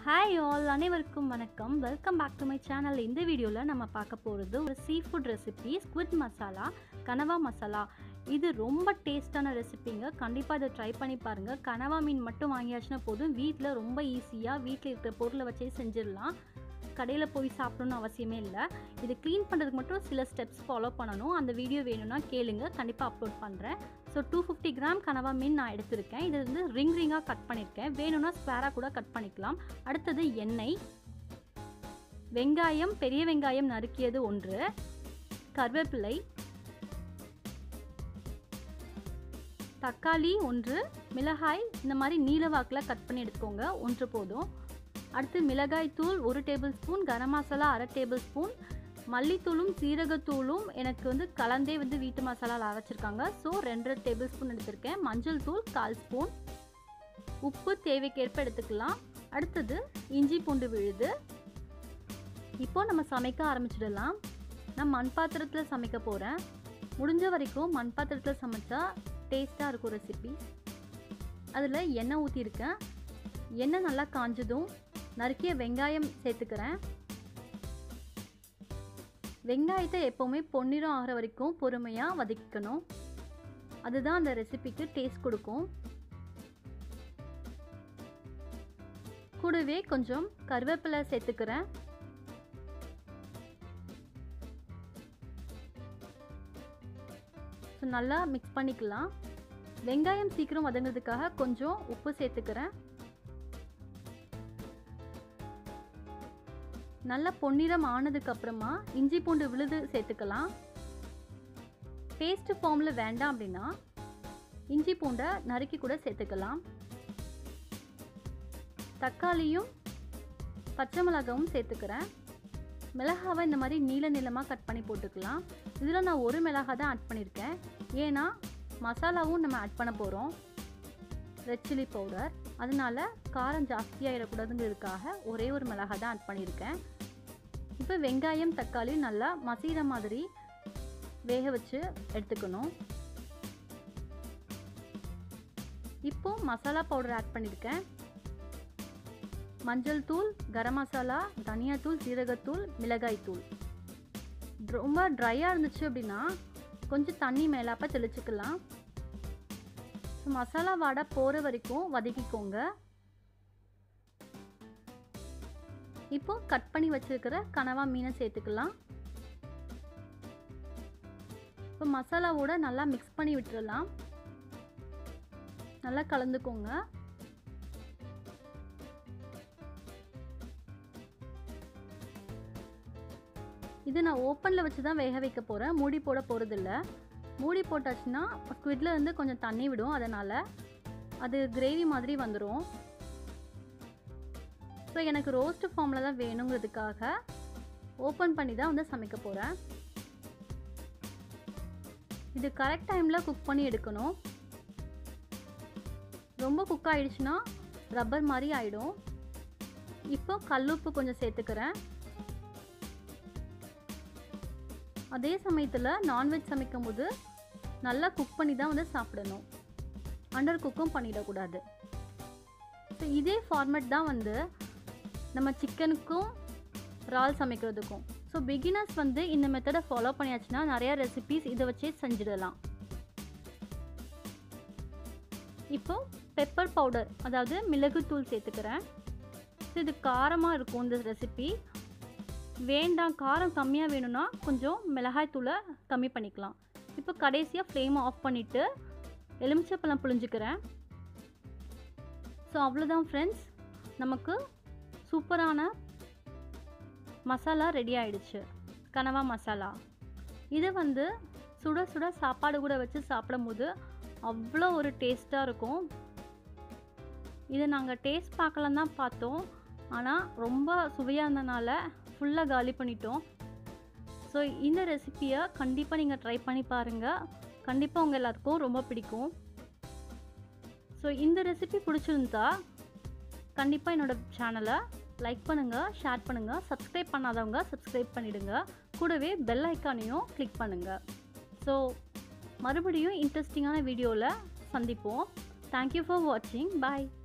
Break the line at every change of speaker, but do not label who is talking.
hi all அனைவருக்கும் வணக்கம் welcome back to my channel இந்த வீடியோவில் நம்ம பார்க்க போகிறது ஒரு seafood recipe squid masala கனவா மசாலா இது ரொம்ப டேஸ்டான ரெசிபிங்க கண்டிப்பாக இதை ட்ரை பண்ணி பாருங்கள் கனவா மீன் மட்டும் வாங்கியாச்சுன்னா போதும் வீட்டில் ரொம்ப ஈஸியாக வீட்டில் இருக்கிற பொருளை வச்சே செஞ்சிடலாம் கடையில் போய் சாப்பிடணும்னு அவசியமே இல்லை இது க்ளீன் பண்ணுறதுக்கு மட்டும் சில ஸ்டெப்ஸ் ஃபாலோ பண்ணணும் அந்த வீடியோ வேணும்னா கேளுங்க கண்டிப்பாக அப்லோட் பண்ணுறேன் ஸோ டூ ஃபிஃப்டி கிராம் கனவா மீன் நான் எடுத்திருக்கேன் இது வந்து ரிங் ரிங்காக கட் பண்ணியிருக்கேன் வேணும்னா ஸ்கொயராக கூட கட் பண்ணிக்கலாம் அடுத்தது எண்ணெய் வெங்காயம் பெரிய வெங்காயம் நறுக்கியது ஒன்று கருவேப்பிலை தக்காளி ஒன்று மிளகாய் இந்த மாதிரி நீல வாக்கில் கட் பண்ணி எடுத்துக்கோங்க ஒன்று போதும் அடுத்து மிளகாய் தூள் ஒரு டேபிள் ஸ்பூன் கரம் மசாலா அரை டேபிள் ஸ்பூன் மல்லித்தூளும் சீரகத்தூளும் எனக்கு வந்து கலந்தே வந்து வீட்டு மசாலாவில் அரைச்சிருக்காங்க ஸோ ரெண்டரை டேபிள் ஸ்பூன் எடுத்திருக்கேன் மஞ்சள் தூள் கால் ஸ்பூன் உப்பு தேவைக்கேற்ப எடுத்துக்கலாம் அடுத்தது இஞ்சி பூண்டு விழுது இப்போ நம்ம சமைக்க ஆரம்பிச்சிடலாம் நான் மண் பாத்திரத்தில் சமைக்க போகிறேன் முடிஞ்ச வரைக்கும் மண் பாத்திரத்தில் சமைச்சா டேஸ்ட்டாக இருக்கும் ரெசிபி அதில் எண்ணெய் ஊற்றிருக்கேன் எண்ணெய் நல்லா காஞ்சதும் நறுக்கிய வெங்காயம் சேர்த்துக்கிறேன் வெங்காயத்தை எப்போவுமே பொன்னிறம் ஆகிற வரைக்கும் பொறுமையாக வதக்கிக்கணும் அதுதான் அந்த ரெசிபிக்கு டேஸ்ட் கொடுக்கும் கூடவே கொஞ்சம் கருவேப்பிலை சேர்த்துக்கிறேன் ஸோ நல்லா மிக்ஸ் பண்ணிக்கலாம் வெங்காயம் சீக்கிரம் வதங்கிறதுக்காக கொஞ்சம் உப்பு சேர்த்துக்கிறேன் நல்லா பொன்னிறம் ஆனதுக்கு அப்புறமா இஞ்சி பூண்டு விழுது சேர்த்துக்கலாம் பேஸ்ட் ஃபார்மில் வேண்டாம் அப்படின்னா இஞ்சி பூண்டை நறுக்கி கூட சேர்த்துக்கலாம் தக்காளியும் பச்சை மிளகாவும் சேர்த்துக்கிறேன் மிளகாவை இந்த மாதிரி நீல நீளமாக கட் பண்ணி போட்டுக்கலாம் இதில் நான் ஒரு மிளகாய் தான் ஆட் பண்ணியிருக்கேன் ஏன்னா மசாலாவும் நம்ம ஆட் பண்ண போகிறோம் ரெட் சில்லி பவுடர் அதனால காரம் ஜாஸ்தியாகிடக்கூடாதுங்கிறதுக்காக ஒரே ஒரு மிளகாய் தான் ஆட் பண்ணியிருக்கேன் இப்போ வெங்காயம் தக்காளி நல்லா மசீர மாதிரி வேக வச்சு எடுத்துக்கணும் இப்போ மசாலா பவுடர் ஆட் பண்ணியிருக்கேன் மஞ்சள் தூள் கரம் மசாலா தனியாத்தூள் சீரகத்தூள் மிளகாய் தூள் ரொம்ப ட்ரையாக இருந்துச்சு அப்படின்னா கொஞ்சம் தண்ணி மேலாப்ப தெளிச்சுக்கலாம் ஸோ மசாலா வாடை போகிற வரைக்கும் வதக்கிக்கோங்க இப்போ கட் பண்ணி வச்சுருக்கிற கனவா மீனை சேர்த்துக்கலாம் இப்போ மசாலாவோட நல்லா மிக்ஸ் பண்ணி விட்டுறலாம் நல்லா கலந்துக்கோங்க இது நான் ஓப்பனில் வச்சு தான் வேக வைக்க போகிறேன் மூடி போட போகிறதில்ல மூடி போட்டாச்சுன்னா ஸ்குவிட்ல இருந்து கொஞ்சம் தண்ணி விடும் அதனால் அது கிரேவி மாதிரி வந்துடும் ஸோ எனக்கு ரோஸ்ட் ஃபார்மில் தான் வேணுங்கிறதுக்காக ஓப்பன் பண்ணி தான் வந்து சமைக்க போகிறேன் இது கரெக்ட் டைமில் குக் பண்ணி எடுக்கணும் ரொம்ப குக் ஆகிடுச்சுன்னா ரப்பர் மாதிரி ஆகிடும் இப்போ கல்லுப்பு கொஞ்சம் சேர்த்துக்கிறேன் அதே சமயத்தில் நான்வெஜ் சமைக்கும் போது நல்லா குக் பண்ணி தான் வந்து சாப்பிடணும் அண்டர் குக்கும் பண்ணிடக்கூடாது ஸோ இதே ஃபார்மேட் தான் வந்து நம்ம சிக்கனுக்கும் இறால் சமைக்கிறதுக்கும் ஸோ பிகினர்ஸ் வந்து இந்த மெத்தடை ஃபாலோ பண்ணியாச்சுன்னா நிறையா ரெசிபீஸ் இதை வச்சே செஞ்சிடலாம் இப்போ பெப்பர் பவுடர் அதாவது மிளகுத்தூள் சேர்த்துக்கிறேன் ஸோ இது காரமாக இருக்கும் இந்த ரெசிபி வேண்டாம் காரம் கம்மியாக வேணும்னா கொஞ்சம் மிளகாய் தூளை கம்மி பண்ணிக்கலாம் இப்போ கடைசியாக ஃப்ளேமை ஆஃப் பண்ணிவிட்டு எலுமிச்சப்பழம் புழிஞ்சுக்கிறேன் ஸோ அவ்வளோதான் ஃப்ரெண்ட்ஸ் நமக்கு சூப்பரான மசாலா ரெடி ஆயிடுச்சு கனவா மசாலா இதை வந்து சுட சுட சாப்பாடு கூட வச்சு சாப்பிடும்போது அவ்வளோ ஒரு டேஸ்ட்டாக இருக்கும் இதை நாங்கள் டேஸ்ட் பார்க்கலாம் தான் பார்த்தோம் ஆனால் ரொம்ப சுவையாக இருந்தனால ஃபுல்லாக காலி பண்ணிட்டோம் ஸோ இந்த ரெசிப்பியை கண்டிப்பாக நீங்கள் ட்ரை பண்ணி பாருங்கள் கண்டிப்பாக உங்கள் எல்லாருக்கும் ரொம்ப பிடிக்கும் ஸோ இந்த ரெசிபி பிடிச்சிருந்தா கண்டிப்பாக என்னோடய சேனலை லைக் பண்ணுங்கள் ஷேர் பண்ணுங்கள் சப்ஸ்கிரைப் பண்ணாதவங்க சப்ஸ்கிரைப் பண்ணிவிடுங்க கூடவே பெல் ஐக்கானையும் கிளிக் பண்ணுங்கள் ஸோ மறுபடியும் இன்ட்ரெஸ்டிங்கான வீடியோவில் சந்திப்போம் தேங்க்யூ ஃபார் வாட்சிங் பாய்